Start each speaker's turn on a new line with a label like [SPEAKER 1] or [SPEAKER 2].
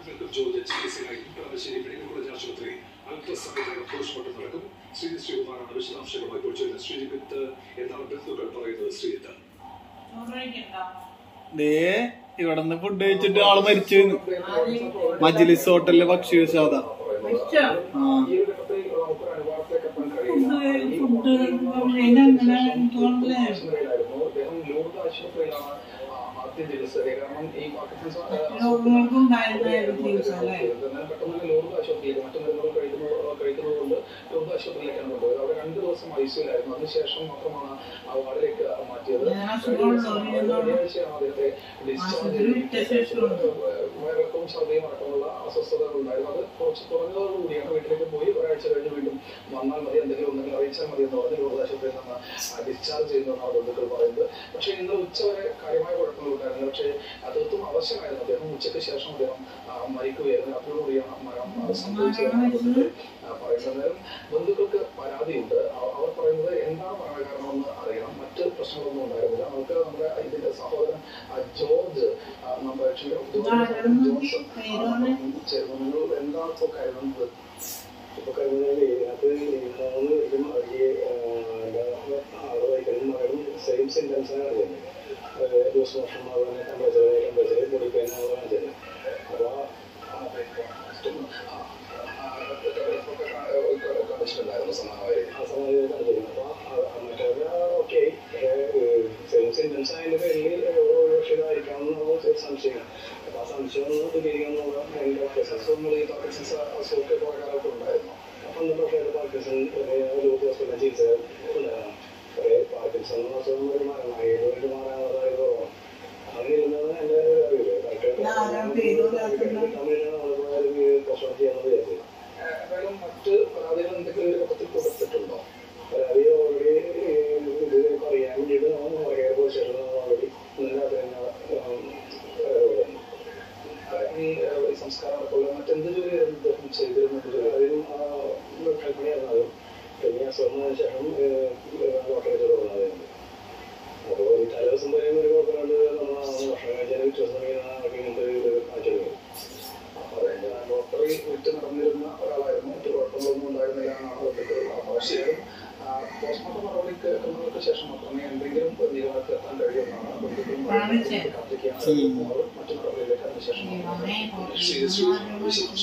[SPEAKER 1] Welcome George ചികിത്സയായി Kalamassery medical college ആശുപത്രി അല്പസമയത്തിനകം പോസ്റ്റ്മോർട്ടം നടക്കും ശ്രീജിത് ശ്രീകുമാറാണ് വിശദാംശങ്ങളുമായി ഇപ്പോൾ ചെയ്യുന്നത് ശ്രീജിത്ത് എന്താണ് ബന്ധുക്കൾ പറയുന്നത് ശ്രീജിത്ത്
[SPEAKER 2] ദേ ഇവിടെ നിന്ന് ഫുഡ് കഴിച്ചിട്ട് ആള് മരിച്ചു മജ്ലിസ് ഹോട്ടലിലെ ഭക്ഷ്യവിഷാദ ആ
[SPEAKER 3] ആദ്യം ചികിത്സ കാരണം ഈ പാർക്കിൻസൺസ്
[SPEAKER 4] രോഗികൾക്കുണ്ടായിരുന്ന
[SPEAKER 3] പെട്ടെന്ന് ലോർഡ് ആശുപത്രിയിൽ മറ്റു മരുന്നുകൾ കഴിക്കുന്നത് കഴിക്കുന്നത് കൊണ്ട് ലോർഡ് ആശുപത്രിയിലേക്കാണ് കൊണ്ടുപോയത് അവിടെ രണ്ട് ദിവസം ഐ സിയിലായിരുന്നു അതിനുശേഷം മാത്രമാണ് ആ വാർഡിലേക്ക് മാറ്റിയത്
[SPEAKER 4] ഞാൻ അസുഖമുള്ളവർ ഇരുന്നോണ്ട്
[SPEAKER 3] വെള്ളിയാഴ്ചയാണ് അദ്ദേഹത്തെ ഡിസ്ചാർജ്
[SPEAKER 4] ആശുപത്രി വിട്ട ശേഷമുണ്ട്.
[SPEAKER 3] വയറിളക്കവും ഛർദിയും അടക്കമുള്ള അസ്വസ്ഥതകൾ ഉണ്ടായിരുന്നു അത് കുറച്ച് കുറഞ്ഞതോടുകൂടിയാണ് വീട്ടിലേക്ക് പോയി ഒരാഴ്ച കഴിഞ്ഞ് വീണ്ടും വന്നാൽ മതി എന്തെങ്കിലും ഉണ്ടെങ്കിൽ അറിയിച്ചാൽ മതി എന്ന് പറഞ്ഞ് ലോർഡ് ആശുപത്രിയിൽ നിന്ന് ഡിസ്ചാർജ് ചെയ്യുന്നതാണ് ബന്ധുക്കൾ പറയുന്നത് പക്ഷേ ഇന്ന് ഉച്ചവരെ കാര്യമായ കുഴപ്പങ്ങൾ ഉണ്ടായിരുന്നു പക്ഷേ തീർത്തും അവശമായിരുന്നു അദ്ദേഹം ഉച്ചയ്ക്ക് ശേഷം അദ്ദേഹം ആ, മരിക്കുകയായിരുന്നു അതോടുകൂടിയാണ് മരണം ആ, സംഭവിച്ചതെന്നാണ് ബന്ധുക്കൾ ആ, പറയുന്നത് നേരം ബന്ധുക്കൾക്ക് പരാതിയുണ്ട് അവ- അവർ പറയുന്നത് എന്താണ് മരണകാരണമെന്ന് അറിയണം മറ്റ് പ്രശ്നങ്ങളൊന്നും ഉണ്ടായിരുന്നില്ല നമുക്ക് നമ്മുടെ ഇതിന്റെ സഹോദരൻ ആ, ജോർജ് ആ, നമ്മുടെ ക്ഷമിക്കണം, ജോർജ് ജോൺസൺ ആ, ചേർന്നു നിങ്ങൾ എന്താണ് ഇപ്പോൾ കരുതുന്നത്
[SPEAKER 5] ഇപ്പൊ കഴിഞ്ഞാല് ഇതിനകത്ത് മൂന്ന് ഇതും ഈ ആള് വഹിക്കുന്ന മകനും സെയിം സിംറ്റംസ് ആണ് അറിയുന്നത് ലൂസ് മോഷൻ അതുപോലെ ടെമ്പറേച്ചർ ടെമ്പറേച്ചർ ബോഡി പെയിൻ എന്നുള്ള കാണിച്ചത് അപ്പൊ
[SPEAKER 3] കാണിച്ചിട്ടുണ്ടായിരുന്നു സമാനമായ
[SPEAKER 5] ആ സമയത്ത് കാണിച്ചിരുന്നു അപ്പൊ മറ്റേ ഓക്കെ സെയിം സിംറ്റംസ് ആയതിന്റെ പേരിൽ പക്ഷേ ഇതായിരിക്കാം എന്നുള്ള സംശയമാണ് അപ്പൊ ആ സംശയം ഒന്ന് ദൂരീകരിക്കാൻ എന്നുള്ള ഭയങ്കര പ്രോസസ്
[SPEAKER 3] നമ്മൾ ഈ പാർക്കിൻസൺസ് അസുഖമൊക്കെ കുറെ കാലത്ത് ഉണ്ടായിരുന്നു
[SPEAKER 5] പന്ത്രണ്ട് വർഷമായിട്ട് പാർക്കിൻസൺ ലോക ഹോസ്പിറ്റലിൽ ചികിത്സ ഉണ്ടായിരുന്നു കുറേ പാർക്കിൻസൺ എന്ന അസുഖം ഒരു മരണമായി ഏഴുമായിട്ട് മാറാനുള്ളതായത് കുറവാണ് അങ്ങനെയിരുന്നത് എൻ്റെ ഒരു അറിവ്
[SPEAKER 4] ആരാ പേര് പറയാത്തത്?
[SPEAKER 5] തമിഴിലാണ് നമ്മളിപ്പോൾ പോസ്റ്റ്മോർട്ടം ചെയ്യാമെന്ന് വിചാരിച്ചത്
[SPEAKER 3] എന്തായാലും മറ്റ് പരാതികൾ എന്തെങ്കിലും ഒരു പത്രത്തിൽ കൊടുത്തിട്ടുണ്ടോ
[SPEAKER 5] പരാതി ഓൾറെഡി ഇത് അറിയാൻ വേണ്ടിയിട്ട് നമ്മൾ കുറേ പോസ്റ്റേഷൻ ഓൾറെഡി ഇന്നലെ രാത്രി തന്നെ പരാതി കൊടുക്കുന്നു
[SPEAKER 3] ഈ ഏഹ്, ഈ സംസ്കാരം അടക്കമുള്ള മറ്റെന്ത് ജോലിയായിരുന്നു ഇദ്ദേഹം ചെയ്തിരുന്നത്
[SPEAKER 5] അതിനും കൽപ്പനയായിരുന്നു അത് പിന്നെ അസുഖം വന്നതിന് ശേഷം ഡോക്ടറെ തുടർന്നതായിരുന്നു അപ്പോൾ ഈ തലേദിവസം പറയുന്ന ഒരു കുഴപ്പമില്ലാണ്ട് നമ്മൾ ഭക്ഷണം കഴിച്ചാൽ വിശ്വാസം ആൾക്ക് ഇങ്ങനത്തെ ഒരു കാണിച്ചു
[SPEAKER 3] അതായത് ഡോക്ടറെ വിട്ട് നടന്നിരുന്ന ഒരാളായിരുന്നു മറ്റു കുഴപ്പങ്ങളൊന്നും ഉണ്ടായിരുന്നില്ല എന്നാണ് ബന്ധുക്കൾ ആവശ്യം പോസ്റ്റ്മോർട്ടം നടപടിക്ക് ശേഷം മാത്രമേ എന്തെങ്കിലും നിഗമനത്തിൽ എത്താൻ കഴിയുമെന്നാണ് ബന്ധുക്കളും
[SPEAKER 4] കാണിച്ചേ.
[SPEAKER 3] കാത്തിരിക്കുകയാണ് മറ്റു നടപടിയിലേക്ക് അതിനുശേഷം
[SPEAKER 4] ദൈവമേ,
[SPEAKER 1] ശ്രീജിത്ത് ശ്രീകുമാർ വിശദാംശങ്ങൾ